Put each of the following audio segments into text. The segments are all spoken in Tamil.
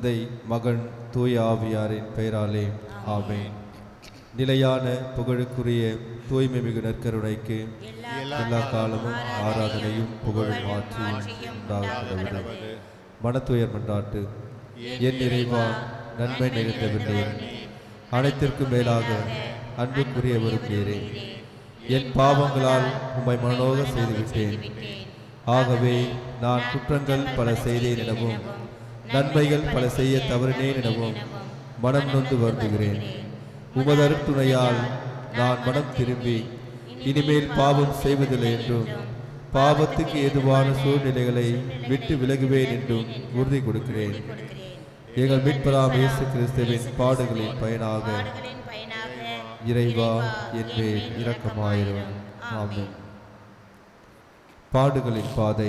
தந்தை மகன் தூய ஆவியாரின் பெயராலே ஆமென் நிலையான புகழுக்குரிய தூய்மை மிகு நற்கருணைக்கு எல்லா காலமும் ஆராதனையும் புகழும் ஆட்சியும் உண்டாகிறது மனத்துயர் மன்றாட்டு என் நிறைவா நன்மை நிறைந்த விட்டேன் அனைத்திற்கும் மேலாக அன்புக்குரியவரும் நீரே என் பாவங்களால் உம்மை மனோக செய்துவிட்டேன் ஆகவே நான் குற்றங்கள் பல செய்தேன் எனவும் நன்மைகள் பல செய்ய தவறினேன் எனவும் மனம் நொந்து வருந்துகிறேன் உமது அருட்துணையால் நான் மனம் திரும்பி இனிமேல் பாவம் செய்வதில்லை என்றும் பாவத்துக்கு ஏதுவான சூழ்நிலைகளை விட்டு விலகுவேன் என்றும் உறுதி கொடுக்கிறேன் எங்கள் மீட்பராம் இயேசு கிறிஸ்துவின் பாடுகளின் பயனாக பாடுகளின் பயனாக இறைவா என் மேல் இரக்கமாயிரும் ஆமென் பாடுகளின் பாதை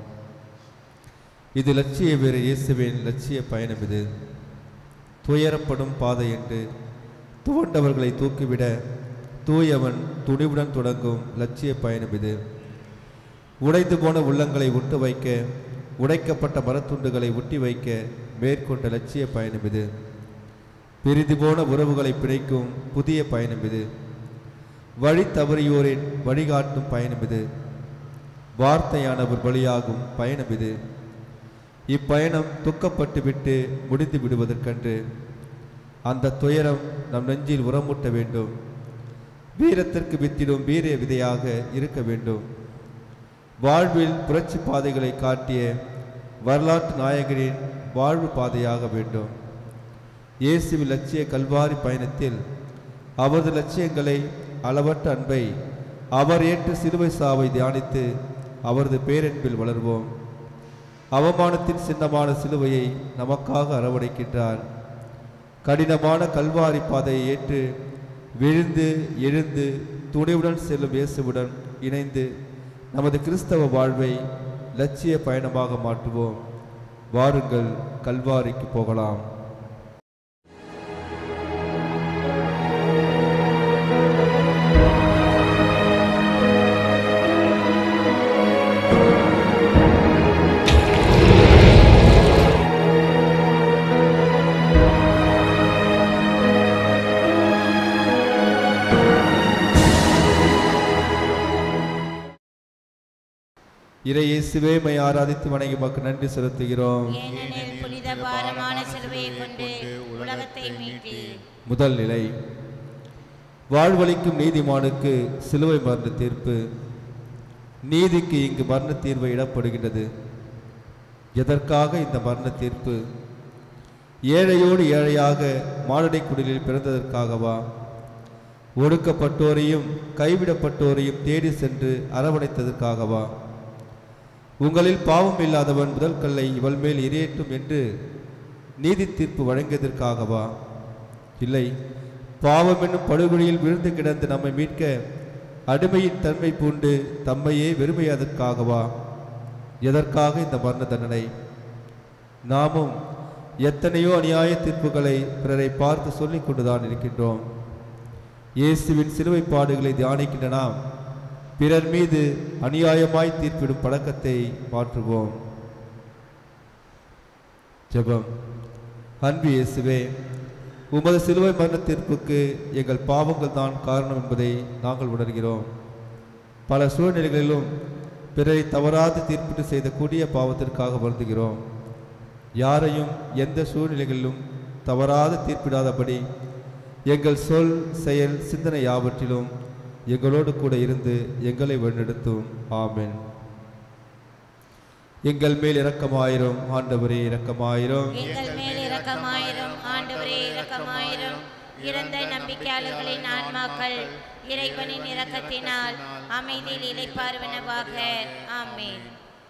இது லட்சிய வீர இயேசுவின் லட்சிய பயணம் இது துயரப்படும் பாதை என்று துவண்டவர்களை தூக்கிவிட தூயவன் துணிவுடன் தொடங்கும் லட்சிய பயணம் இது உடைந்து போன உள்ளங்களை விட்டு வைக்க உடைக்கப்பட்ட மரத்துண்டுகளை ஒட்டி வைக்க மேற்கொண்ட லட்சிய பயணம் இது பிரிந்து போன உறவுகளை பிணைக்கும் புதிய பயணம் இது வழி தவறியோரின் வழிகாட்டும் பயணம் இது வார்த்தையானவர் வழியாகும் பயணம் இது இப்பயணம் துக்கப்பட்டு விட்டு முடிந்து விடுவதற்கன்று அந்த துயரம் நம் நெஞ்சில் உரமூட்ட வேண்டும் வீரத்திற்கு வித்திடும் வீரிய விதையாக இருக்க வேண்டும் வாழ்வில் புரட்சி பாதைகளை காட்டிய வரலாற்று நாயகரின் வாழ்வு பாதையாக வேண்டும் இயேசுவின் லட்சிய கல்வாரி பயணத்தில் அவரது லட்சியங்களை அளவற்ற அன்பை அவர் ஏற்று சிலுவை சாவை தியானித்து அவரது பேரன்பில் வளர்வோம் அவமானத்தின் சின்னமான சிலுவையை நமக்காக அரவணைக்கின்றார் கடினமான கல்வாரி பாதையை ஏற்று விழுந்து எழுந்து துணிவுடன் செல்லும் இயேசுவுடன் இணைந்து நமது கிறிஸ்தவ வாழ்வை லட்சிய பயணமாக மாற்றுவோம் வாருங்கள் கல்வாரிக்கு போகலாம் இறை இயேசுவே மை ஆராதித்து வணங்கி மக்கு நன்றி செலுத்துகிறோம் ஏனெனில் புனித பாரமான சிலுவையை கொண்டு உலகத்தை மீட்டீர் முதல் நிலை வாழ்வளிக்கும் நீதிமானுக்கு சிலுவை மரண தீர்ப்பு நீதிக்கு இங்கு மரண தீர்வு இடப்படுகின்றது எதற்காக இந்த மரண தீர்ப்பு ஏழையோடு ஏழையாக மாடடை குடிலில் பிறந்ததற்காகவா ஒடுக்கப்பட்டோரையும் கைவிடப்பட்டோரையும் தேடி சென்று அரவணைத்ததற்காகவா உங்களில் பாவம் இல்லாதவன் முதல் கல்லை இவள் மேல் எரியேட்டும் என்று நீதி தீர்ப்பு வழங்கியதற்காகவா இல்லை பாவம் என்னும் படுகொலியில் விழுந்து கிடந்து நம்மை மீட்க அடிமையின் தன்மை பூண்டு தம்மையே வெறுமையாதற்காகவா எதற்காக இந்த மரண தண்டனை நாமும் எத்தனையோ அநியாய தீர்ப்புகளை பிறரை பார்த்து சொல்லிக் கொண்டுதான் இருக்கின்றோம் இயேசுவின் சிலுவை பாடுகளை தியானிக்கின்ற நாம் பிறர் மீது அநியாயமாய் தீர்ப்பிடும் பழக்கத்தை மாற்றுவோம் ஜெபம் அன்பு இயேசுவே உமது சிலுவை மரண தீர்ப்புக்கு எங்கள் பாவங்கள் தான் காரணம் என்பதை நாங்கள் உணர்கிறோம் பல சூழ்நிலைகளிலும் பிறரை தவறாது தீர்ப்பிட்டு செய்த கொடிய பாவத்திற்காக வருந்துகிறோம் யாரையும் எந்த சூழ்நிலைகளிலும் தவறாது தீர்ப்பிடாதபடி எங்கள் சொல் செயல் சிந்தனை யாவற்றிலும் எங்களோடு கூட இருந்து எங்களை வழிநடத்தும் ஆமென் எங்கள் மேல் இரக்கமாயிரும் ஆண்டவரே இரக்கமாயிரும் எங்கள் மேல் இரக்கமாயிரும் ஆண்டவரே இரக்கமாயிரும் இறந்த நம்பிக்கையாளர்களின் ஆன்மாக்கள் இறைவனின் இரக்கத்தினால் அமைதியில் இளைப்பாறுவனவாக ஆமென்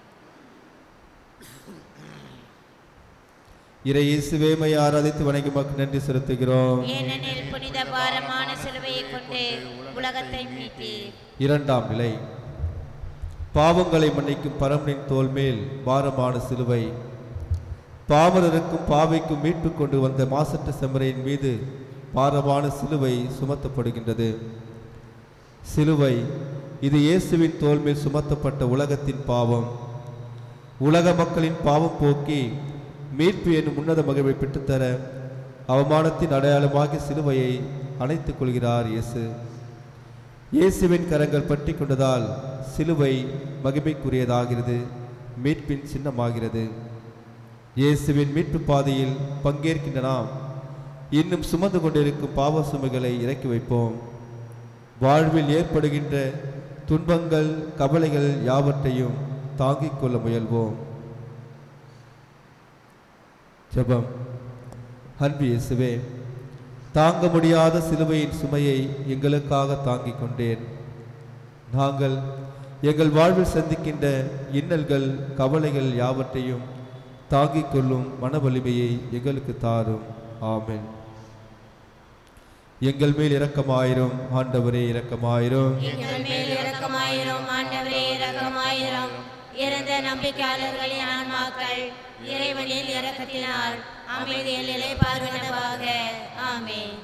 இறை இயேசுவேமை ஆராதித்து வணங்கி மக்கள் நன்றி செலுத்துகிறோம் ஏனெனில் புனித பாரமான சிலுவையை கொண்டு உலகத்தை மீட்டீர் இரண்டாம் நிலை பாவங்களை மன்னிக்கும் பரமனின் தோல் மேல் பாரமான சிலுவை பாமரருக்கும் பாவைக்கும் மீட்பு கொண்டு வந்த மாசற்ற செம்மறையின் மீது பாரமான சிலுவை சுமத்தப்படுகின்றது சிலுவை இது இயேசுவின் தோல் மேல் சுமத்தப்பட்ட உலகத்தின் பாவம் உலக மக்களின் பாவம் போக்கி மீட்பு என்னும் உன்னத மகிழ்வை பெற்றுத்தர அவமானத்தின் அடையாளமாகி சிலுவையை அணைத்துக் கொள்கிறார் இயேசு இயேசுவின் கரங்கள் பற்றி கொண்டதால் சிலுவை மகிமைக்குரியதாகிறது மீட்பின் சின்னமாகிறது இயேசுவின் மீட்பு பாதையில் பங்கேற்கின்ற நாம் இன்னும் சுமந்து கொண்டிருக்கும் பாவ சுமைகளை இறக்கி வைப்போம் வாழ்வில் ஏற்படுகின்ற துன்பங்கள் கவலைகள் யாவற்றையும் தாங்கிக் கொள்ள முயல்வோம் ஜெபம் அன்பு இயேசுவே தாங்க முடியாத சிலுவையின் சுமையை எங்களுக்காக தாங்கிக் கொண்டேன் நாங்கள் எங்கள் வாழ்வில் சந்திக்கின்ற இன்னல்கள் கவலைகள் யாவற்றையும் தாங்கிக் கொள்ளும் மன வலிமையை எங்களுக்கு தாரும் ஆமென் எங்கள் மேல் இரக்கமாயிரும் ஆண்டவரே இரக்கமாயிரும் எங்கள் மேல் இரக்கமாயிரும் ஆண்டவரே இரக்கமாயிரும் இறந்த நம்பிக்கையாளர்களின் ஆன்மாக்கள் இறைவனின் இரக்கத்தினால் அமைதியில் நிலை பார்வனவாக ஆமென்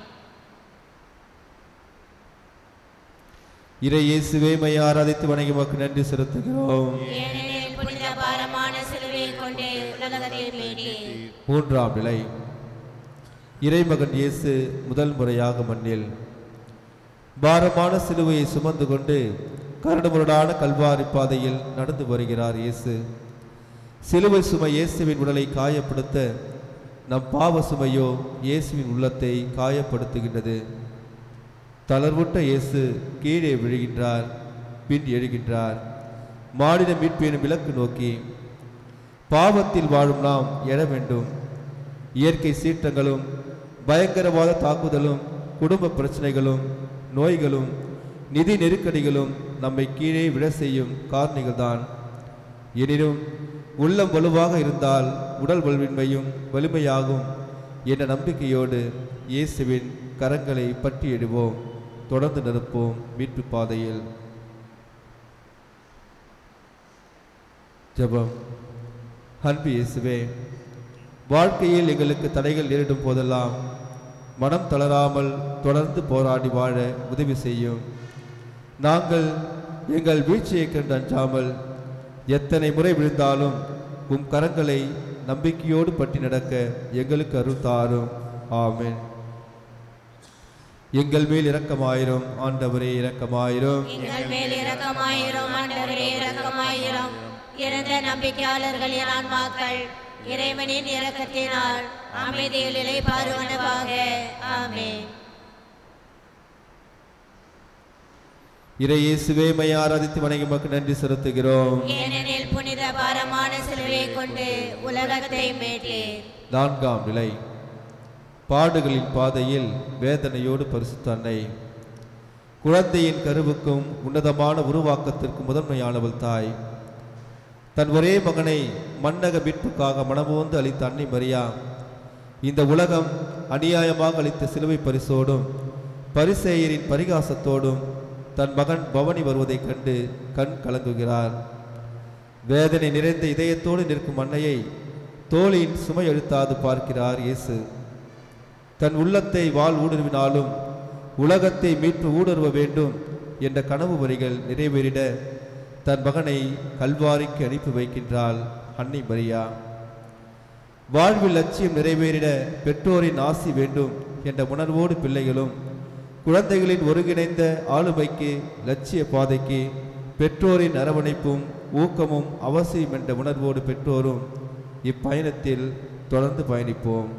இறை இயேசுவே மை ஆராதித்து வணங்கி உமக்கு நன்றி செலுத்துகிறோம் ஏனெனில் புனித பாரமான சிலுவையை கொண்டு உலகத்தில் மீட்டீர் மூன்றாம் நிலை இறைமகன் இயேசு முதல் முறையாக மண்ணில் பாரமான சிலுவையை சுமந்து கொண்டு கரடுமுரடான கல்வாரி பாதையில் நடந்து வருகிறார் இயேசு சிலுவை சுமை இயேசுவின் உடலை காயப்படுத்த நம் பாவ சுமையோ இயேசுவின் உள்ளத்தை காயப்படுத்துகின்றது தளர்வுட்ட இயேசு கீழே விழுகின்றார் பின் எழுகின்றார் மாடின மீட்பு எனும் இலக்கு நோக்கி பாவத்தில் வாழும் நாம் எழ வேண்டும் இயற்கை சீற்றங்களும் பயங்கரவாத தாக்குதலும் குடும்ப பிரச்சனைகளும் நோய்களும் நிதி நெருக்கடிகளும் நம்மை கீழே விழ செய்யும் காரணிகள்தான் எனினும் உள்ளம் வலுவாக இருந்தால் உடல் வலுவின்மையும் வலிமையாகும் என்ற நம்பிக்கையோடு இயேசுவின் கரங்களை பற்றியிடுவோம் தொடர்ந்து நிற்போம் மீட்பு பாதையில் ஜெபம் அன்பு இயேசுவே வாழ்க்கையில் எங்களுக்கு தடைகள் நேரிடும் போதெல்லாம் மனம் தளராமல் தொடர்ந்து போராடி வாழ உதவி செய்யும் நாங்கள் எங்கள் வீழ்ச்சியை கண்டு அஞ்சாமல் எத்தனை முறை விழுந்தாலும் உம் கரங்களை நம்பிக்கையோடு பற்றி நடக்க எங்களுக்கு அருள் தாரும் ஆமென் எங்கள் மேல் இரக்கமாயிரும் ஆண்டவரே இரக்கமாயிரும் எங்கள் மேல் இரக்கமாயிரும் ஆண்டவரே இரக்கமாயிரும் இறந்த நம்பிக்கையாளர்களின் ஆன்மாக்கள் இறைவனின் இரக்கத்தினால் அமைதியில் நிலை பார்வனவாக ஆமென் இறை இயேசுவே மை ஆராதித்து வணங்கி மக்கள் நன்றி செலுத்துகிறோம் ஏனெனில் புனித பாரமான சிலுவையை கொண்டு உலகத்தை மீட்டீர் நான்காம் நிலை பாடுகளின் பாதையில் வேதனையோடு பரிசுத்த அன்னை குழந்தையின் கருவுக்கும் உன்னதமான உருவாக்கத்திற்கும் முதன்மையானவள் தாய் தன் ஒரே மகனை மன்னக மீட்புக்காக மனமோந்து அளித்த அன்னை மரியா இந்த உலகம் அநியாயமாக அளித்த சிலுவை பரிசோடும் பரிசேயரின் பரிகாசத்தோடும் தன் மகன் பவனி வருவதைக் கண்டு கண் கலங்குகிறார் வேதனை நிறைந்த இதயத்தோடு நிற்கும் அன்னையை தோளின் சுமை அழுத்தாது பார்க்கிறார் இயேசு தன் உள்ளத்தை வாள் ஊடுருவினாலும் உலகத்தை மீட்பு ஊடுருவ வேண்டும் என்ற கனவு வரிகள் நிறைவேறிட தன் மகனை கல்வாரிக்கு அனுப்பி வைக்கின்றாள் அன்னை மரியா வாழ்வில் லட்சியம் நிறைவேறிட பெற்றோரின் ஆசி வேண்டும் என்ற உணர்வோடு பிள்ளைகளும் குழந்தைகளின் ஒருங்கிணைந்த ஆளுமைக்கு லட்சிய பாதைக்கு பெற்றோரின் அரவணைப்பும் ஊக்கமும் அவசியம் என்ற உணர்வோடு பெற்றோரும் இப்பயணத்தில் தொடர்ந்து பயணிப்போம்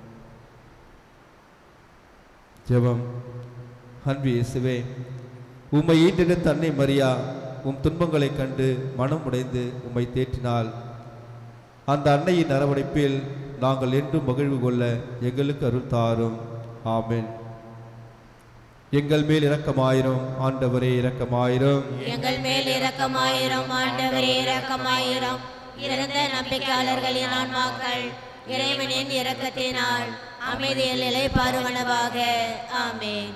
ஜெபம் அன்பு இயேசுவே உம்மை ஈண்டெடுத்த அன்னை மரியா உம் துன்பங்களைக் கண்டு மனம் உடைந்து உம்மை தேற்றினாள் அந்த அன்னையின் அரவணைப்பில் நாங்கள் என்றும் மகிழ்வு கொள்ள எங்களுக்கு அருள் தாரும் ஆமென் எங்கள் மேல் இரக்கமாயிரும் ஆண்டவரே இரக்கமாயிரும் எங்கள் மேல் இரக்கமாயிரும் ஆண்டவரே இரக்கமாயிரும் இறந்த நம்பிக்கையாளர்களின் ஆன்மாக்கள் இறைவனின் இரக்கத்தினால் அமைதியில் நிலை பார்வனவாக ஆமென்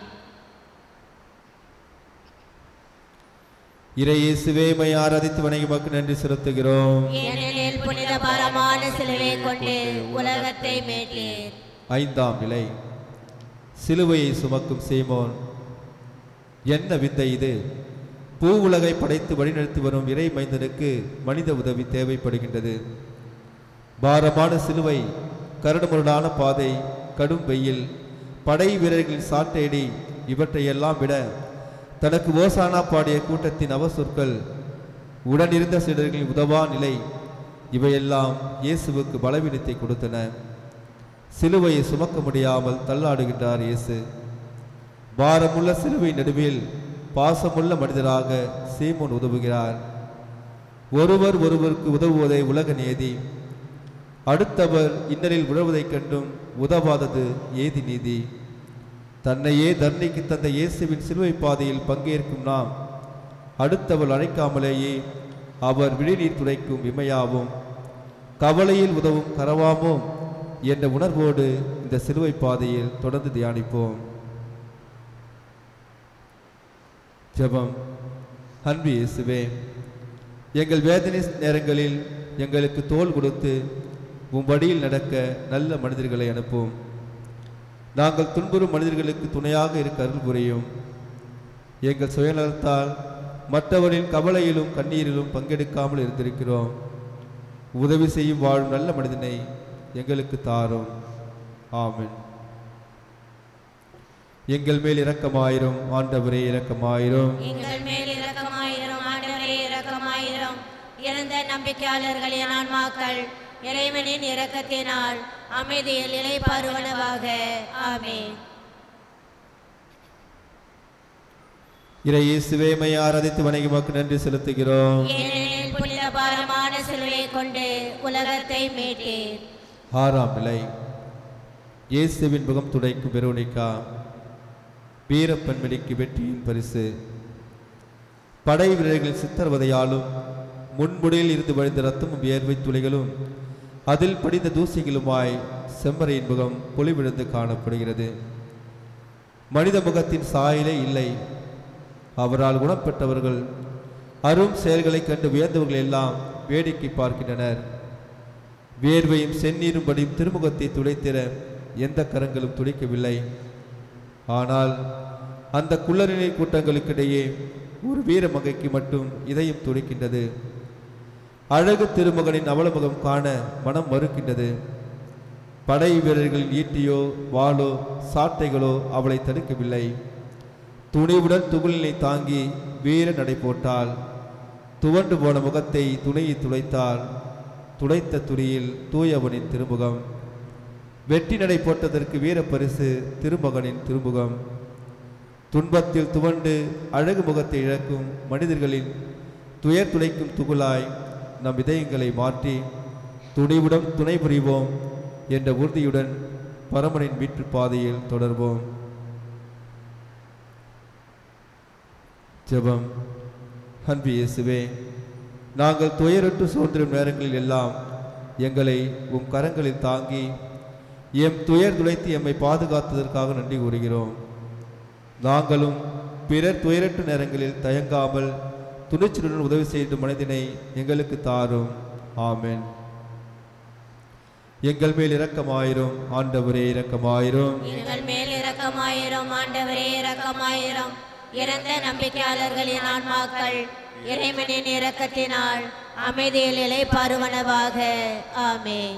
இறை இயேசுவே மை ஆராதித்து வணங்கி மக்கள் நன்றி செலுத்துகிறோம் ஏனெனில் புனித பாரமான சிலுவை கொண்டு உலகத்தை மீட்டீர் ஐந்தாம் நிலை சிலுவையை சுமக்கும் சீமோன் என்ன விந்தை இது பூ உலகை படைத்து வழிநடத்தி வரும் இறை மைந்தனுக்கு மனித உதவி தேவைப்படுகின்றது பாரமான சிலுவை கரடுமுரடான பாதை கடும் வெயில் படை வீரர்களின் சாட்டையடி இவற்றையெல்லாம் விட தனக்கு ஓசானா பாடிய கூட்டத்தின் அவசொற்கள் உடனிருந்த சீடர்களின் உதவா நிலை இவையெல்லாம் இயேசுவுக்கு பலவீனத்தை கொடுத்தன சிலுவையை சுமக்க முடியாமல் தள்ளாடுகின்றார் இயேசு பாரமுள்ள சிலுவை நடுவில் பாசமுள்ள மனிதராக சீமோன் உதவுகிறார் ஒருவர் ஒருவருக்கு உதவுவதை உலக நியதி அடுத்தவர் இன்னலில் உழவதைக் கண்டும் உதவாதது ஏதி நீதி தன்னையே தர்ணிக்கு தந்த இயேசுவின் சிலுவை பாதையில் பங்கேற்கும் நாம் அடுத்தவர் அழைக்காமலேயே அவர் விழிநீர் துடைக்கும் இமையாவும் கவலையில் உதவும் கரவாமோம் என்ற உணர்வோடு இந்த சிலுவை பாதையில் தொடர்ந்து தியானிப்போம் ஜெபம் அன்பு இயேசுவே எங்கள் வேதனை நேரங்களில் எங்களுக்கு தோள் கொடுத்து உம் வழியில் நடக்க நல்ல மனிதர்களை அனுப்பும் நாங்கள் துன்புறும் மனிதர்களுக்கு துணையாக இருக்க அருள் புரியும் எங்கள் சுயநலத்தால் மற்றவரின் கவலையிலும் கண்ணீரிலும் பங்கெடுக்காமல் இருந்திருக்கிறோம் உதவி செய்யும் வாழும் நல்ல மனிதனை எங்களுக்கு தாரும் ஆமென் எங்கள் மேல் இரக்கமாயிரும் ஆண்டவரே இரக்கமாயிரும் எங்கள் மேல் இரக்கமாயிரும் ஆண்டவரே இரக்கமாயிரும் இறந்த நம்பிக்கையாளர்களின் ஆன்மாக்கள் இறைவனின் இரக்கத்தினால் அமைதியில் இளைப்பாறுவனவாக ஆமென் இறை இயேசுவே மை ஆராதித்து வணங்கி மக்கள் நன்றி செலுத்துகிறோம் ஏனெனில் புனித பாரமான சிலுவை கொண்டு உலகத்தை மீட்டீர் ஆறாம் நிலை இயேசுவின் முகம் துடைக்கும் வெரோனிகா வீரப்பெண்மணிக்கு வெற்றியின் பரிசு படை வீரர்கள் சித்தர்வதையாலும் முன்முடியில் இருந்து வழிந்த ரத்தமும் வியர்வை துளிகளும் அதில் படிந்த தூசிகளுமாய் செம்மறையின் முகம் பொலிவிழந்து காணப்படுகிறது மனித முகத்தின் சாயலே இல்லை அவரால் குணப்பட்டவர்கள் அரும் செயல்களைக் கண்டு வியந்தவர்கள் எல்லாம் வேடிக்கை பார்க்கின்றனர் வேர்வையும் செந்நீரும் படியும் திருமுகத்தை துடைத்திட எந்த கரங்களும் துடைக்கவில்லை ஆனால் அந்த குள்ளநிலை கூட்டங்களுக்கிடையே ஒரு வீரமகைக்கு மட்டும் இதயம் துடிக்கின்றது அழகு திருமகனின் அவலமுகம் காண மனம் மறுக்கின்றது படை வீரர்களின் ஈட்டியோ வாளோ சாட்டைகளோ அவளை தடுக்கவில்லை துணிவுடன் துகளினை தாங்கி வீர நடை போட்டாள் துவண்டு போன முகத்தை துணையை துடைத்தாள் துடைத்த துணியில் தூயவனின் திருமுகம் வெற்றி நடை போட்டதற்கு வீர பரிசு திருமகனின் திருமுகம் துன்பத்தில் துவண்டு அழகு முகத்தை இழக்கும் மனிதர்களின் துயர் துடைக்கும் துகுலாய் நம் இதயங்களை மாற்றி துணிவுடன் துணை புரிவோம் என்ற உறுதியுடன் பரமனின் மீட்பு பாதையில் தொடர்வோம் ஜெபம் அன்பு இயேசுவே நாங்கள் துயரற்று சோர்ந்திடும் நேரங்களில் எல்லாம் எங்களை உம் கரங்களில் தாங்கி எம் துயர் துளைத்து எம்மை பாதுகாத்ததற்காக நன்றி கூறுகிறோம் நாங்களும் பிறர் துயரற்ற நேரங்களில் தயங்காமல் துணிச்சலுடன் உதவி செய்யும் மனதினை எங்களுக்கு தாரும் ஆமென் எங்கள் மேல் இரக்கமாயிரும் ஆண்டவரே இரக்கமாயிரும் எங்கள் மேல் இரக்கமாயிரும் ஆண்டவரே இரக்கமாயிரும் இறந்த நம்பிக்கையாளர்களின் ஆன்மாக்கள் இறைவனின் இரக்கத்தினால் அமைதியில் இளைப்பாறுவனவாக ஆமென்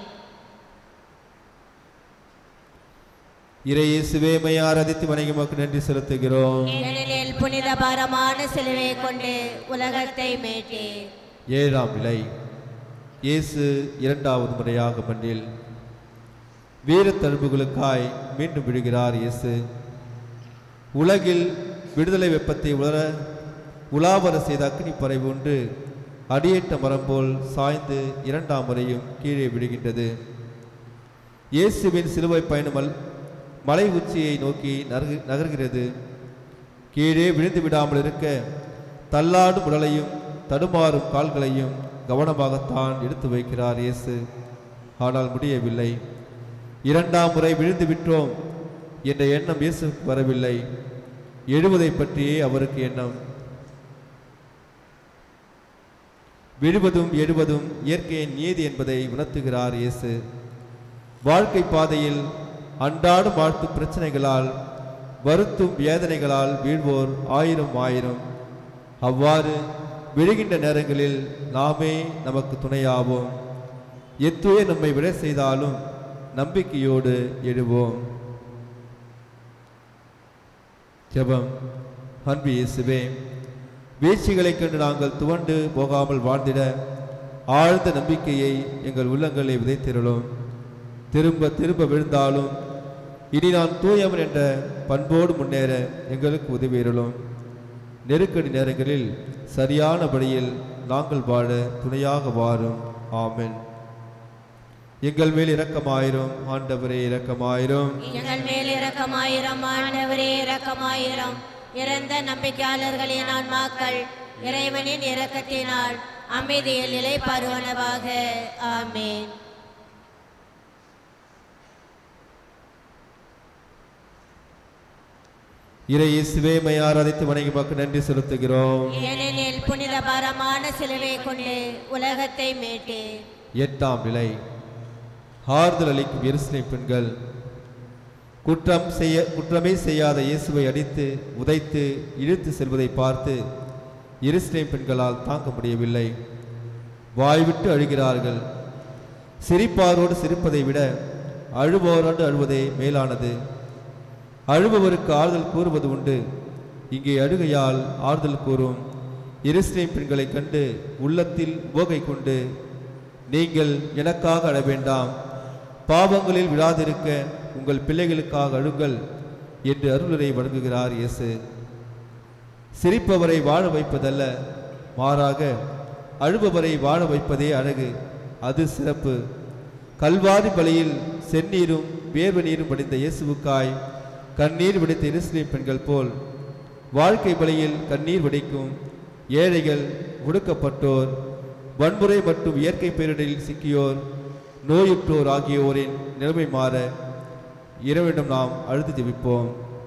இறை இயேசுவே மை ஆராதித்து வணங்கி மக்கள் நன்றி செலுத்துகிறோம் ஏனெனில் புனித பாரமான சிலுவை கொண்டு உலகத்தை மீட்டீர் ஏழாம் நிலை இயேசு இரண்டாவது முறையாக மண்ணில் வீரத் தழும்புகளுக்காய் மீண்டும் விழுகிறார் இயேசு உலகில் விடுதலை வெப்பத்தை உலர உலாவர செய்த அக்னி பறவை ஒன்று அடியேற்ற மரம் போல் சாய்ந்து இரண்டாம் முறையும் கீழே விழுகின்றது இயேசுவின் சிலுவை பயணம் அல்- மலை உச்சியை நோக்கி நகரு நகர்கிறது கீழே விழுந்து விடாமல் இருக்க தள்ளாடும் உடலையும் தடுமாறும் கால்களையும் கவனமாகத்தான் எடுத்து வைக்கிறார் இயேசு ஆனால் முடியவில்லை இரண்டாம் முறை விழுந்து விட்டோம் என்ற எண்ணம் இயேசுவுக்கு வரவில்லை எழுவதை பற்றியே அவருக்கு எண்ணம் விழுவதும் எழுவதும் இயற்கையின் நீதி என்பதை உணர்த்துகிறார் இயேசு வாழ்க்கை பாதையில் அன்றாடம் வாழ்த்தும் பிரச்சனைகளால் வருத்தும் வேதனைகளால் வீழ்வோர் ஆயிரம் ஆயிரம் அவ்வாறு விழுகின்ற நேரங்களில் நாமே நமக்கு துணையாவோம் எத்துவே நம்மை விட செய்தாலும் நம்பிக்கையோடு எழுவோம் ஜெபம் அன்பு இயேசுவே வீழ்ச்சிகளைக் கண்டு நாங்கள் துவண்டு போகாமல் வாழ்ந்திட ஆழ்ந்த நம்பிக்கையை எங்கள் உள்ளங்களை விதைத்திருளும் திரும்ப திரும்ப விழுந்தாலும் இனி நான் தூயவன் என்ற பண்போடு முன்னேற எங்களுக்கு உதவியிருளும் நெருக்கடி நேரங்களில் சரியான படியில் நாங்கள் வாழ துணையாக வாரும் ஆமென் எங்கள் மேல் இரக்கமாயிரும் ஆண்டவரே இரக்கமாயிரும் எங்கள் மேல் இரக்கமாயிரம் ஆண்டவரே இரக்கமாயிரம் இறந்த நம்பிக்கையாளர்களின் ஆன்மாக்கள் இறைவனின் இரக்கத்தினால் அமைதியில் நிலை பருவனவாக ஆமென் இறை இயேசுவே மை ஆராதித்து வணங்கி மக்கள் நன்றி செலுத்துகிறோம் ஏனெனில் புனித பாரமான சிலுவை கொண்டு உலகத்தை மீட்டு எட்டாம் நிலை ஆறுதல் அளிக்கும் எருசலேம் பெண்கள் குற்றம் செய்ய குற்றமே செய்யாத இயேசுவை அடித்து உதைத்து இழுத்து செல்வதை பார்த்து எருசலேம் பெண்களால் தாங்க முடியவில்லை வாய்விட்டு அழுகிறார்கள் சிரிப்பாரோடு சிரிப்பதை விட அழுபவரோடு அழுவதே மேலானது அழுபவருக்கு ஆறுதல் கூறுவது உண்டு இங்கே அழுகையால் ஆறுதல் கூறும் எருசலேம் பெண்களைக் கண்டு உள்ளத்தில் உவகை கொண்டு நீங்கள் எனக்காக அழ வேண்டாம் பாவங்களில் விழாதிருக்க உங்கள் பிள்ளைகளுக்காக அழுங்கள் என்று அருளுரை வழங்குகிறார் இயேசு சிரிப்பவரை வாழ வைப்பதல்ல மாறாக அழுபவரை வாழ வைப்பதே அழகு அது சிறப்பு கல்வாரி பலியில் செந்நீரும் வேர்வை நீரும் வடிந்த இயேசுவுக்காய் கண்ணீர் வடித்த எருசலேம் பெண்கள் போல் வாழ்க்கை பலியில் கண்ணீர் வடிக்கும் ஏழைகள் ஒடுக்கப்பட்டோர் வன்முறை மற்றும் இயற்கை பேரிடரில் சிக்கியோர் நோயுற்றோர் ஆகியோரின் நிலைமை மாற இறைவனிடம் நாம் அழுது ஜெபிப்போம்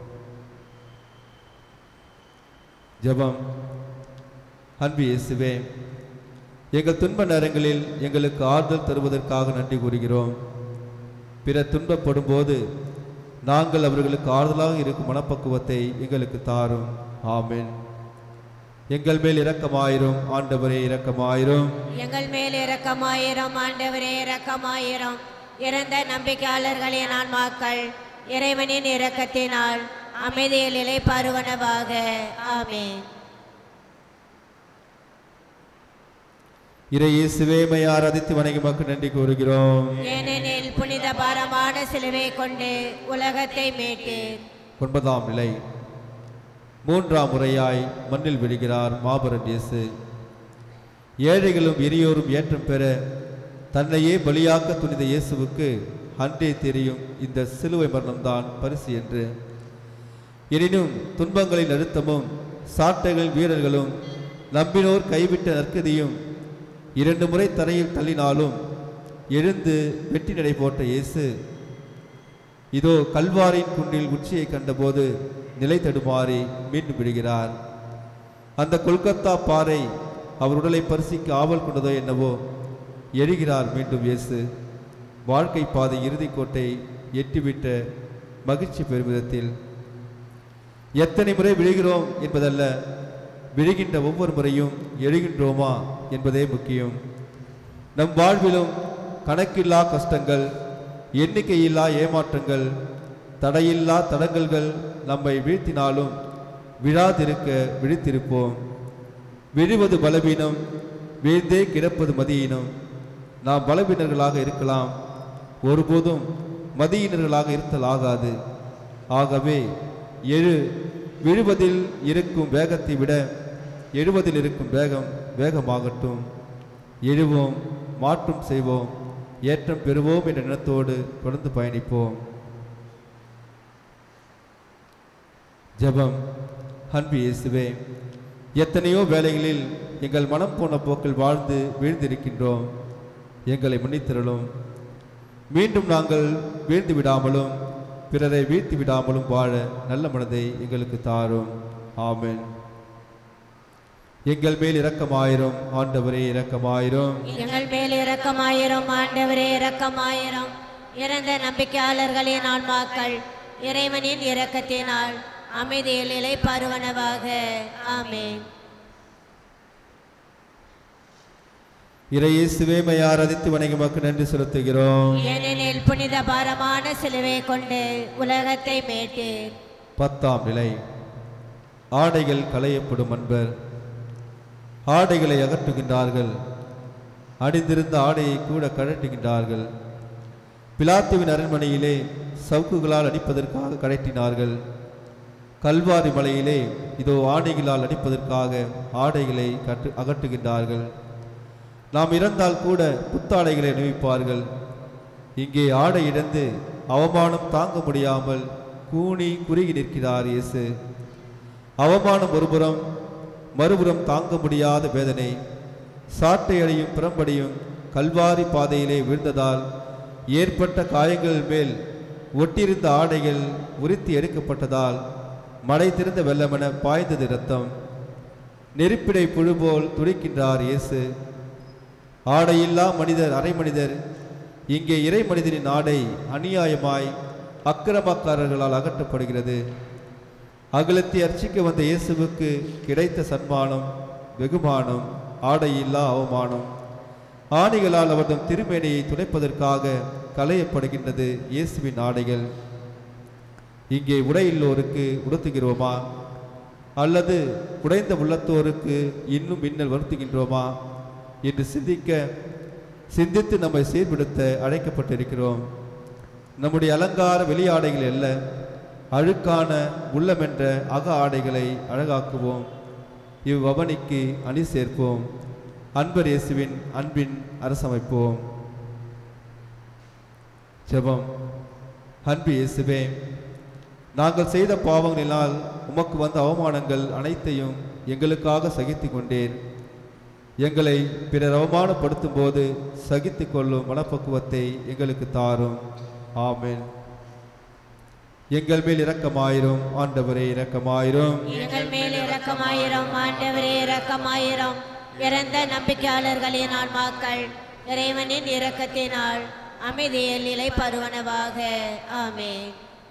ஜெபம் அன்பு இயேசுவே எங்கள் துன்ப நேரங்களில் எங்களுக்கு ஆறுதல் தருவதற்காக நன்றி கூறுகிறோம் பிறர் துன்பப்படும் போது நாங்கள் அவர்களுக்கு ஆறுதலாக இருக்கும் மனப்பக்குவத்தை எங்களுக்கு தாரும் ஆமென் எங்கள் மேல் இரக்கமாயிரும் ஆண்டவரே இரக்கமாயிரும் எங்கள் மேல் இரக்கமாயிரம் ஆண்டவரே இரக்கமாயிரம் இறந்த நம்பிக்கையாளர்களின் ஆன்மாக்கள் இறைவனின் இரக்கத்தினால் அமைதியில் நிலை பருவனவாக ஆமென் இறை இயேசுவே மை ஆராதித்து வணங்கி மக்கள் நன்றி கூறுகிறோம் ஏனெனில் புனித பாரமான சிலுவை கொண்டு உலகத்தை மீட்டு ஒன்பதாம் நிலை மூன்றாம் முறையாய் மண்ணில் விழுகிறார் மாபெரும் இயேசு ஏழைகளும் எரியோரும் ஏற்றம் பெற தன்னையே பலியாக்க துணிந்த இயேசுவுக்கு அன்றே தெரியும் இந்த சிலுவை மரணம்தான் பரிசு என்று எனினும் துன்பங்களின் அழுத்தமும் சாட்டைகள் வீரர்களும் நம்பினோர் கைவிட்ட நற்கதியும் இரண்டு முறை தரையில் தள்ளினாலும் எழுந்து வெற்றி நடை போட்ட இயேசு இதோ கல்வாரின் குன்றில் உச்சியை கண்டபோது நிலை தடுமாறி மீண்டும் விடுகிறார் அந்த கொல்கத்தா பாறை அவர் உடலை பரிசிக்க ஆவல் கொண்டதோ என்னவோ எழுகிறார் மீண்டும் இயேசு வாழ்க்கை பாதை இறுதிக் கோட்டை எட்டிவிட்ட மகிழ்ச்சி பெருமிதத்தில் எத்தனை முறை விழுகிறோம் என்பதல்ல விழுகின்ற ஒவ்வொரு முறையும் எழுகின்றோமா என்பதே முக்கியம் நம் வாழ்விலும் கணக்கில்லா கஷ்டங்கள் எண்ணிக்கையில்லா ஏமாற்றங்கள் தடையில்லா தடங்கல்கள் நம்மை வீழ்த்தினாலும் விழாதிருக்க விழித்திருப்போம் விழுவது பலவீனம் வீழ்ந்தே கிடப்பது மதியினம் நாம் பலவீனர்களாக இருக்கலாம் ஒருபோதும் மதியினர்களாக இருத்தல் ஆகாது ஆகவே எழு விழுவதில் இருக்கும் வேகத்தை விட எழுவதில் இருக்கும் வேகம் வேகமாகட்டும் எழுவோம் மாற்றம் செய்வோம் ஏற்றம் பெறுவோம் என்ற எண்ணத்தோடு தொடர்ந்து பயணிப்போம் ஜெபம் அன்பு இயேசுவே எத்தனையோ வேளைகளில் எங்கள் மனம் போன போக்கில் வாழ்ந்து வீழ்ந்திருக்கின்றோம் எங்களை மன்னித்திரளும் மீண்டும் நாங்கள் வீழ்ந்து விடாமலும் பிறரை வீழ்த்தி விடாமலும் வாழ நல்ல மனதை எங்களுக்கு தாரும் ஆமென் எங்கள் மேல் இரக்கமாயிரும் ஆண்டவரே இரக்கமாயிரும் எங்கள் மேல் இரக்கமாயிரம் ஆண்டவரே இரக்கமாயிரம் இறந்த நம்பிக்கையாளர்களின் ஆன்மாக்கள் இறைவனின் இரக்கத்தினால் அமைதியில் நிலை பருவனவாக ஆமென் இறையேசுவே மை ஆராதித்து வணங்கி மக்கள் நன்றி செலுத்துகிறோம் ஏனெனில் புனித பாரமான சிலுவை கொண்டு உலகத்தை மீட்டீர் பத்தாம் நிலை ஆடைகள் களையப்படும் அன்பர் ஆடைகளை அகற்றுகின்றார்கள் அணிந்திருந்த ஆடையை கூட கழட்டுகின்றார்கள் பிலாத்துவின் அரண்மனையிலே சவுக்குகளால் அடிப்பதற்காக கழட்டினார்கள் கல்வாரி மலையிலே இதோ ஆடைகளால் அடிப்பதற்காக ஆடைகளை கட்டு அகற்றுகின்றார்கள் நாம் இறந்தால் கூட புத்தாடைகளை அணிவிப்பார்கள் இங்கே ஆடை இழந்து அவமானம் தாங்க முடியாமல் கூனி குறுகி நிற்கிறார் இயேசு அவமானம் ஒருபுறம் மறுபுறம் தாங்க முடியாத வேதனை சாட்டை அடியும் புறம்படியும் கல்வாரி பாதையிலே விழுந்ததால் ஏற்பட்ட காயங்கள் மேல் ஒட்டியிருந்த ஆடைகள் உரித்து எடுக்கப்பட்டதால் மடை திறந்த வெள்ளமென பாய்ந்தது இரத்தம் நெருப்பிடை புழு போல் துடிக்கின்றார் இயேசு ஆடையில்லா மனிதர் அரை மனிதர் இங்கே இறை மனிதனின் ஆடை அநியாயமாய் அக்கிரமக்காரர்களால் அகற்றப்படுகிறது அகலத்தை அர்ச்சிக்க வந்த இயேசுவுக்கு கிடைத்த சன்மானம் வெகுமானம் ஆடையில்லா அவமானம் ஆணிகளால் அவர்தம் திருமேனியை துடைப்பதற்காக களையப்படுகின்றது இயேசுவின் ஆடைகள் இங்கே உடையில்லோருக்கு உடுத்துகிறோமா அல்லது உடைந்த உள்ளத்தோருக்கு இன்னும் மின்னல் வருத்துகின்றோமா என்று சிந்திக்க சிந்தித்து நம்மை சீர்படுத்த அழைக்கப்பட்டிருக்கிறோம் நம்முடைய அலங்கார வெளியாடைகள் அல்ல அழுக்கான உள்ளமென்ற அக ஆடைகளை அழகாக்குவோம் இவ்வவனிக்கு அணி சேர்ப்போம் அன்பர் இயேசுவின் அன்பின் அரசமைப்போம் ஜெபம் அன்பு இயேசுவே நாங்கள் செய்த பாவங்களினால் உமக்கு வந்த அவமானங்கள் அனைத்தையும் எங்களுக்காக சகித்து கொண்டேன் எங்களை பிறர் அவமானப்படுத்தும் போது சகித்து கொள்ளும் மனப்பக்குவத்தை எங்களுக்கு தாரும் ஆமென் எங்கள் மேல் இரக்கமாயிரும் ஆண்டவரே இரக்கமாயிரும் எங்கள் மேல் இரக்கமாயிரம் ஆண்டவரே இரக்கமாயிரம் இறந்த நம்பிக்கையாளர்களின் ஆன்மாக்கள் இறைவனின் இரக்கத்தினால் அமைதியில் நிலை பருவனவாக ஆமென்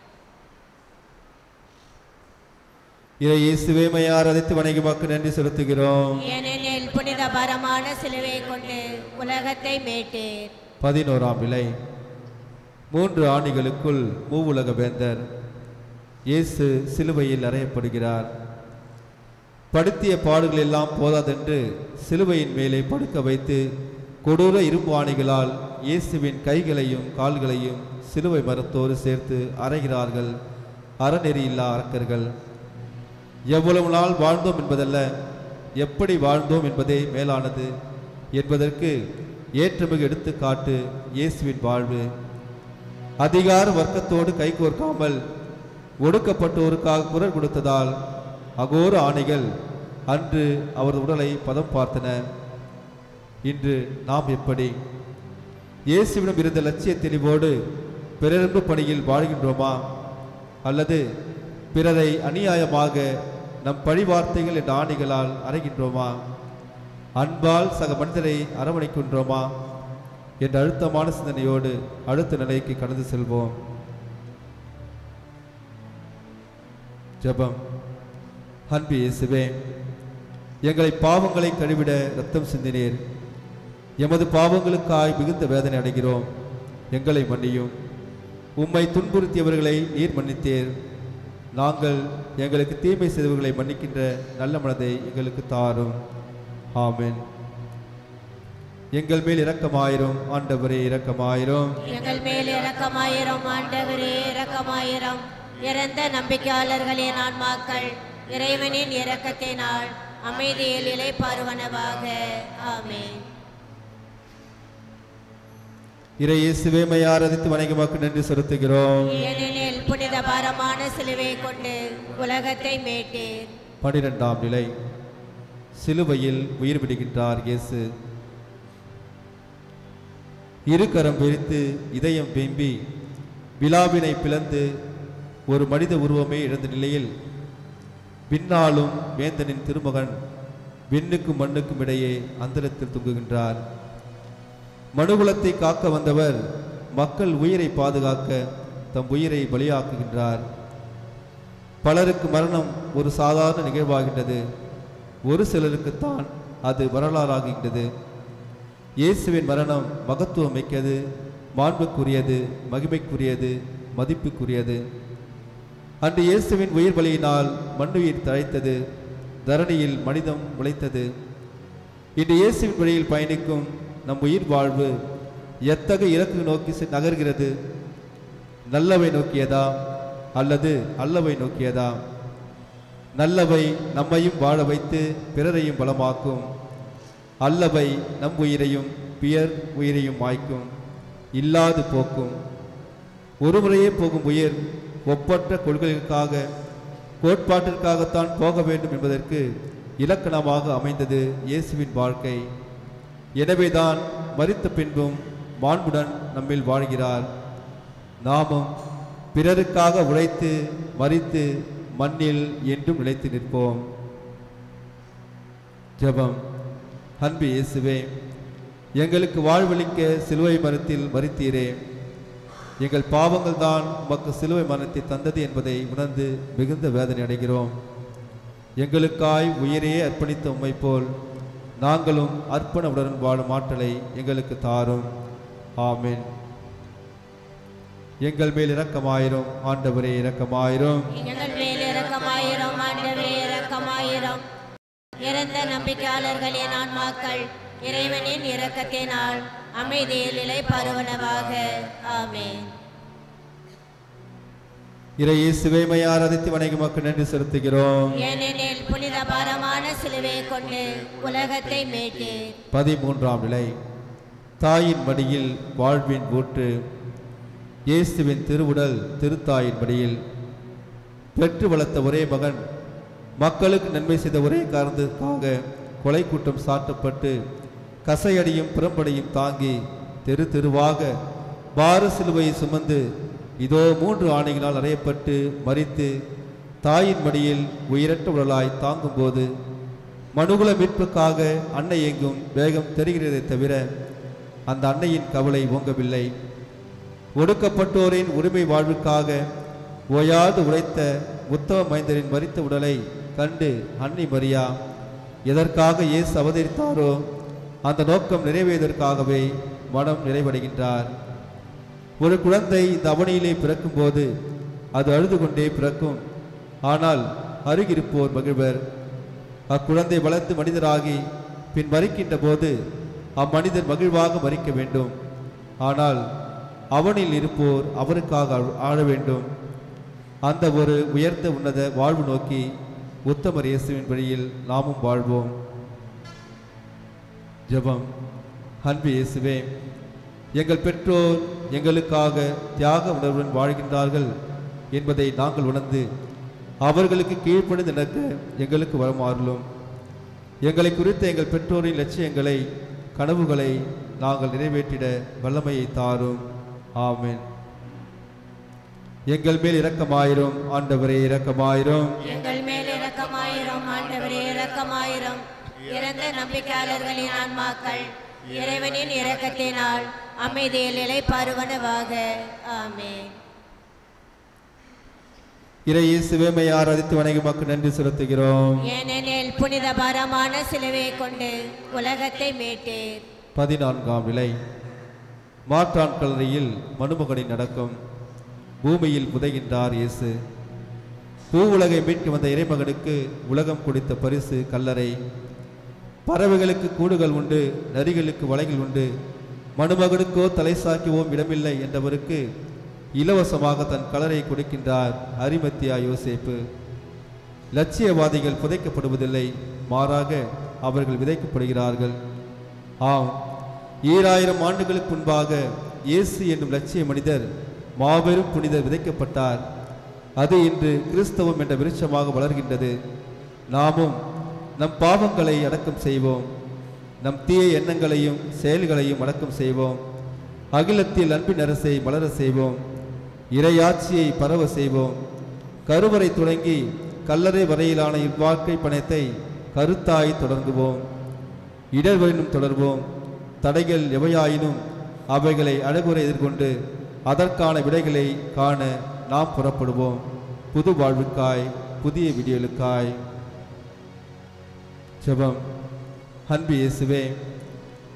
இறை இயேசுவே மை ஆராதித்து வணங்கி வாக்கு நன்றி செலுத்துகிறோம் ஏனெனில் புனித பரமான சிலுவை கொண்டு உலகத்தை மீட்டீர் பதினோராம் நிலை மூன்று ஆணிகளுக்குள் மூவுலக வேந்தர் இயேசு சிலுவையில் அறையப்படுகிறார் படுத்திய பாடுகள் எல்லாம் போதாதென்று சிலுவையின் மேலே படுக்க வைத்து கொடூர இரும்பு ஆணிகளால் இயேசுவின் கைகளையும் கால்களையும் சிலுவை மரத்தோடு சேர்த்து அறைகிறார்கள் அறநெறியில்லா அரக்கர்கள் எவ்வளவு நாள் வாழ்ந்தோம் என்பதல்ல எப்படி வாழ்ந்தோம் என்பதே மேலானது என்பதற்கு ஏற்றமிகு எடுத்துக்காட்டு இயேசுவின் வாழ்வு அதிகார வர்க்கத்தோடு கைகோர்க்காமல் ஒடுக்கப்பட்டோருக்காக குரல் கொடுத்ததால் அகோர ஆணைகள் அன்று அவரது உடலை பதம் பார்த்தன இன்று நாம் எப்படி இயேசுவிடம் இருந்த லட்சிய தெளிவோடு பிறரன்பு பணியில் வாழ்கின்றோமா அல்லது பிறரை அநியாயமாக நம் பழிவார்த்தைகள் என்ற ஆணைகளால் அறைகின்றோமா அன்பால் சக மனிதரை அரவணைக்கின்றோமா என்ற அழுத்தமான சிந்தனையோடு அடுத்த நிலைக்கு கடந்து செல்வோம் ஜெபம் அன்பு இயேசுவே எங்களை பாவங்களை கழுவிட ரத்தம் சிந்தினீர் எமது பாவங்களுக்காய் மிகுந்த வேதனை அடைகிறோம் எங்களை மன்னியும் உம்மை துன்புறுத்தியவர்களை நீர் மன்னித்தீர் நாங்கள் எங்களுக்கு தீமை செய்தவர்களை மன்னிக்கின்ற நல்ல மனதை எங்களுக்கு தாரும் ஆமென் எங்கள் மேல் இரக்கமாயிரும் ஆண்டவரே இரக்கமாயிரும் எங்கள் மேல் இரக்கமாயிரம் ஆண்டவரே இரக்கமாயிரம் இறந்த நம்பிக்கையாளர்களின் ஆன்மாக்கள் இறைவனின் இரக்கத்தினால் அமைதியில் நிலை பருவனவாக ஆமென் இறை இயேசுவே மை ஆராதித்து வணங்கி மக்கள் நன்றி செலுத்துகிறோம் ஏனெனில் புனித பாரமான சிலுவை கொண்டு உலகத்தை மீட்டீர் பனிரெண்டாம் நிலை சிலுவையில் உயிர் விடுகின்றார் இயேசு இரு கரம் விரித்து இதயம் வேம்பி விழாவினை பிளந்து ஒரு மனித உருவமே இழந்த நிலையில் விண்ணாலும் வேந்தனின் திருமகன் விண்ணுக்கும் மண்ணுக்கும் இடையே அந்தரத்தில் தொங்குகின்றார் மனுகுலத்தை காக்க வந்தவர் மக்கள் உயிரை பாதுகாக்க தம் உயிரை பலியாக்குகின்றார் பலருக்கு மரணம் ஒரு சாதாரண நிகழ்வாகின்றது ஒரு சிலருக்குத்தான் அது வரலாறாகின்றது இயேசுவின் மரணம் மகத்துவம் மிக்கது மாண்புக்குரியது மகிமைக்குரியது மதிப்புக்குரியது அன்று இயேசுவின் உயிர் பலியினால் மண்ணுயிர் தழைத்தது தரணியில் மனிதம் உழைத்தது இன்று இயேசுவின் வழியில் பயணிக்கும் நம் உயிர் வாழ்வு எத்தகைய இலக்கு நோக்கி செ- நகர்கிறது நல்லவை நோக்கியதா அல்லது அல்லவை நோக்கியதா நல்லவை நம்மையும் வாழ வைத்து பிறரையும் பலமாக்கும் அல்லவை நம் உயிரையும் பியர் உயிரையும் மாய்க்கும் இல்லாது போக்கும் ஒரு முறையே போகும் உயிர் ஒப்பற்ற கொள்கைகளுக்காக கோட்பாட்டிற்காகத்தான் போக வேண்டும் என்பதற்கு இலக்கணமாக அமைந்தது இயேசுவின் வாழ்க்கை எனவேதான் மரித்த பின்பும் மாண்புடன் நம்மில் வாழ்கிறார் நாமும் பிறருக்காக உழைத்து மரித்து மண்ணில் என்றும் நிலைத்து நிற்போம் ஜெபம் அன்பு இயேசுவே எங்களுக்கு வாழ்வளிக்க சிலுவை மரத்தில் மறித்தீரே எங்கள் பாவங்கள் தான் உமக்கு சிலுவை மரணத்தை தந்தது என்பதை உணர்ந்து மிகுந்த வேதனை அடைகிறோம் எங்களுக்காய் உயிரையே அர்ப்பணித்த உம்மை போல் நாங்களும் அர்ப்பண உடன் வாழும் ஆற்றலை எங்களுக்கு தாரும் ஆமென் எங்கள் மேல் இரக்கமாயிரும் ஆண்டவரே இரக்கமாயிரும் எங்கள் மேல் இரக்கமாயிரம் ஆண்டவரே இரக்கமாயிரம் இறந்த நம்பிக்கையாளர்களின் ஆன்மாக்கள் இறைவனின் இரக்கத்தினால் அமைதியில் நிலை பருவனவாக ஆமென் இறை இயேசுவை மை ஆராதித்து வணங்கி மக்கள் நன்றி செலுத்துகிறோம் ஏனெனில் புனித பாரமான சிலுவையை கொண்டு உலகத்தை மீட்டீர் பதிமூன்றாம் நிலை தாயின் மடியில் வாழ்வின் ஊற்று இயேசுவின் திருவுடல் திருத்தாயின் மடியில் பெற்று வளர்த்த ஒரே மகன் மக்களுக்கு நன்மை செய்த ஒரே காரணத்திற்காக கொலை குற்றம் சாட்டப்பட்டு கசையடியும் புறம்படியும் தாங்கி தெரு தெருவாக பார சிலுவையை சுமந்து இதோ மூன்று ஆணைகளால் அறையப்பட்டு மறித்து தாயின் மடியில் உயிரற்ற உடலாய் தாங்கும்போது மனுகுல மீட்புக்காக அன்னை எங்கும் வேகம் தெரிகிறதே தவிர அந்த அன்னையின் கவலை ஓங்கவில்லை ஒடுக்கப்பட்டோரின் உரிமை வாழ்வுக்காக ஓயாது உழைத்த உத்தம மைந்தரின் மரித்த உடலை கண்டு அன்னை மரியா எதற்காக இயேசு அவதரித்தாரோ அந்த நோக்கம் நிறைவேறுவதற்காகவே மனம் நிறைவடைகின்றார் ஒரு குழந்தை இந்த அவனியிலே பிறக்கும்போது அது அழுது கொண்டே பிறக்கும் ஆனால் அருகிருப்போர் மகிழ்வர் அக்குழந்தை வளர்ந்து மனிதராகி பின் மறிக்கின்ற போது அம்மனிதர் மகிழ்வாக மறிக்க வேண்டும் ஆனால் அவனில் இருப்போர் அவருக்காக அழ- ஆழ வேண்டும் அந்த ஒரு உயர்ந்த உன்னத வாழ்வு நோக்கி உத்தமர் இயேசுவின் வழியில் நாமும் வாழ்வோம் ஜெபம் அன்பு இயேசுவே எங்கள் பெற்றோர் எங்களுக்காக தியாக உணர்வுடன் வாழ்கின்றார்கள் என்பதை நாங்கள் உணர்ந்து அவர்களுக்கு கீழ்ப்படிந்து நடக்க எங்களுக்கு வரமாறும் எங்களை குறித்த எங்கள் பெற்றோரின் லட்சியங்களை கனவுகளை நாங்கள் நிறைவேற்றிட வல்லமையை தாரும் ஆமென் எங்கள் மேல் இரக்கமாயிரும் ஆண்டவரே இரக்கமாயிரும் எங்கள் மேல் இரக்கமாயிரம் ஆண்டவரே இரக்கமாயிரம் இறந்த நம்பிக்கையாளர்களின் ஆன்மாக்கள் இறைவனின் இரக்கத்தினால் அமைதியில் நிலை பருவனவாக ஆமென் இறை இயேசுவே ஆராதித்து வணங்கி மக்கள் நன்றி செலுத்துகிறோம் ஏனெனில் புனித பாரமான சிலுவையை கொண்டு உலகத்தை மீட்டீர் பதினான்காம் நிலை மாற்றான் கல்லறையில் மனுமகனின் நடக்கும் பூமியில் புதைகின்றார் இயேசு பூ உலகை மீட்க வந்த இறைமகனுக்கு உலகம் கொடுத்த பரிசு கல்லறை பறவைகளுக்கு கூடுகள் உண்டு நரிகளுக்கு வலைகள் உண்டு மனுமகனுக்கோ தலை சாய்க்கவும் இடமில்லை என்றவருக்கு இலவசமாக தன் கலரை கொடுக்கின்றார் அரிமத்தியா யோசேப்பு லட்சியவாதிகள் புதைக்கப்படுவதில்லை மாறாக அவர்கள் விதைக்கப்படுகிறார்கள் ஆம் ஈராயிரம் ஆண்டுகளுக்கு முன்பாக இயேசு என்னும் லட்சிய மனிதர் மாபெரும் புனிதர் விதைக்கப்பட்டார் அது இன்று கிறிஸ்தவம் என்ற விருட்சமாக வளர்கின்றது நாமும் நம் பாவங்களை அடக்கம் செய்வோம் நம் தீய எண்ணங்களையும் செயல்களையும் அடக்கம் செய்வோம் அகிலத்தில் அன்பின் அரசை மலர செய்வோம் இறையாட்சியை பரவ செய்வோம் கருவறை தொடங்கி கல்லறை வரையிலான இவ்வாழ்க்கை பணத்தை கருத்தாய் தொடங்குவோம் இடர்வரினும் தொடர்வோம் தடைகள் எவையாயினும் அவைகளை அழகுறை எதிர்கொண்டு அதற்கான விடைகளை காண நாம் புறப்படுவோம் புது வாழ்வுக்காய் புதிய விடியலுக்காய் ஜெபம் அன்பு இயேசுவே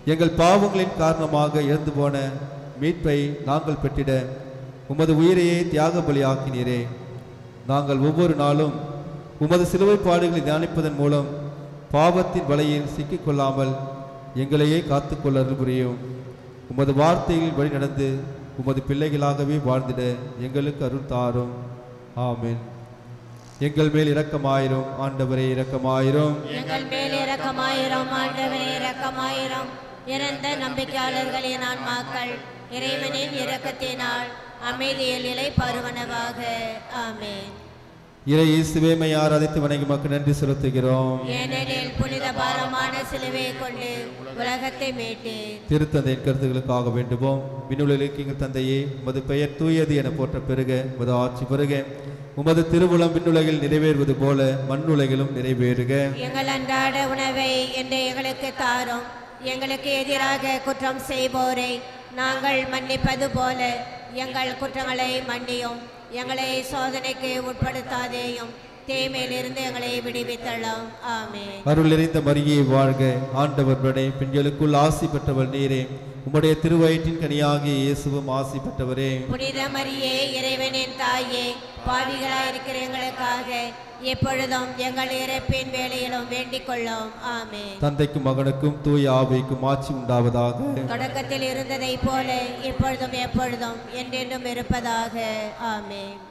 எங்கள் பாவங்களின் காரணமாக இழந்து போன மீட்பை நாங்கள் பெற்றிட உமது உயிரையே தியாக பலியாக்கினீரே நாங்கள் ஒவ்வொரு நாளும் உமது சிலுவை பாடுகளை தியானிப்பதன் மூலம் பாவத்தின் வலையில் சிக்கிக்கொள்ளாமல் எங்களையே காத்துக்கொள்ள அருள் புரியும் உமது வார்த்தையில் வழி நடந்து உமது பிள்ளைகளாகவே வாழ்ந்திட எங்களுக்கு அருள் தாரும் ஆமென் எங்கள் மேல் இரக்கமாயிரும் ஆண்டவரே இரக்கமாயிரும் எங்கள் மேல் இரக்கமாயிரம் ஆண்டவரே இரக்கமாயிரம் இறந்த நம்பிக்கையாளர்களின் ஆன்மாக்கள் இறைவனின் இரக்கத்தினால் அமைதியில் இலை பருவனவாக ஆமென் இறை இயேசுவே ஆராதித்து வணங்கி மக்கள் நன்றி செலுத்துகிறோம் ஏனெனில் புனித பாரமான சிலுவையை கொண்டு உலகத்தை மீட்டேன் திருத்தந்தையின் கருத்துக்களுக்காக வேண்டுவோம் விண்ணுலகிற்கு எங்கள் தந்தையே உமது பெயர் தூயது என போற்ற பெருக உமது ஆட்சி பெருக உமது திருவுளம் விண்ணுலகில் நிறைவேறுவது போல மண்ணுலகிலும் நிறைவேறுக எங்கள் அன்றாட உணவை என்று எங்களுக்கு தாரும் எங்களுக்கு எதிராக குற்றம் செய்வோரை நாங்கள் மன்னிப்பது போல எங்கள் குற்றங்களை மன்னியும் எங்களை சோதனைக்கு உட்படுத்தாதேயும் தீமையிலிருந்து எங்களை விடுவித்தள்ளும் ஆமென் அருள் நிறைந்த மரியை வாழ்க ஆண்டவர் படை பெண்களுக்குள் ஆசி பெற்றவர் நீரே உம்முடைய திருவயிற்றின் கனியாகிய இயேசுவும் ஆசி பெற்றவரே புனித மரியே இறைவனின் தாயே பாவிகளாயிருக்கிற எங்களுக்காக எப்பொழுதும் எங்கள் இறப்பின் வேலையிலும் வேண்டிக் கொள்ளும் ஆமென் தந்தைக்கும் மகனுக்கும் தூய ஆவிக்கும் ஆட்சி உண்டாவதாக தொடக்கத்தில் இருந்ததைப் போல இப்பொழுதும் எப்பொழுதும் என்றென்றும் இருப்பதாக ஆமென்